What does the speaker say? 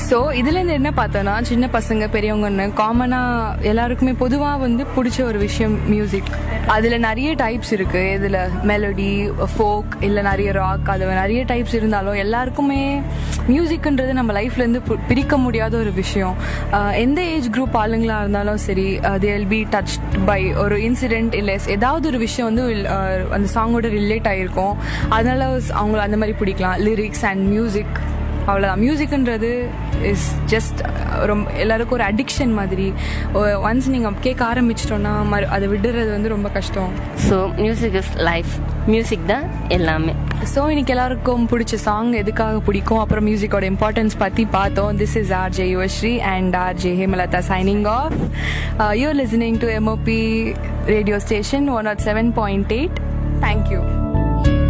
so இதுலேருந்து என்ன பார்த்தோன்னா சின்ன பசங்க பெரியவங்கன்னு காமனாக எல்லாருக்குமே பொதுவாக வந்து பிடிச்ச ஒரு விஷயம் மியூசிக் அதில் நிறைய டைப்ஸ் இருக்குது இதில் மெலடி ஃபோக் இல்லை நிறைய ராக் அது நிறைய டைப்ஸ் இருந்தாலும் எல்லாருக்குமே மியூசிக்ன்றது நம்ம லைஃப்லேருந்து பிரிக்க முடியாத ஒரு விஷயம் ஆஹ் எந்த ஏஜ் குரூப் ஆளுங்களா இருந்தாலும் சரி தேல் பி டச் பை ஒரு இன்சிடென்ட் இல்லை ஏதாவது ஒரு விஷயம் வந்து ஆஹ் அந்த சாங்கோட ரிலேட் ஆகிருக்கும் அதனால அவங்கள அந்த மாதிரி பிடிக்கலாம் லிரிக்ஸ் அண்ட் மியூசிக் அவ்வளோதான் மியூசிக்ன்றது இஸ் ஜஸ்ட் ரொம்ப எல்லாருக்கும் ஒரு அடிக்ஷன் மாதிரி ஒன்ஸ் நீங்கள் கேட்க ஆரம்பிச்சிட்டோன்னா மறு அதை விடுறது வந்து ரொம்ப கஷ்டம் so music is life music தான் எல்லாமே ஸோ இன்னைக்கு எல்லாருக்கும் பிடிச்ச சாங் எதுக்காக பிடிக்கும் அப்புறம் மியூசிக்கோட இம்பார்ட்டன்ஸ் பற்றி பார்த்தோம் this is R J Yuvashree and R J Hemalatha signing off you're listening to MOP radio station one nought seven point eight thank you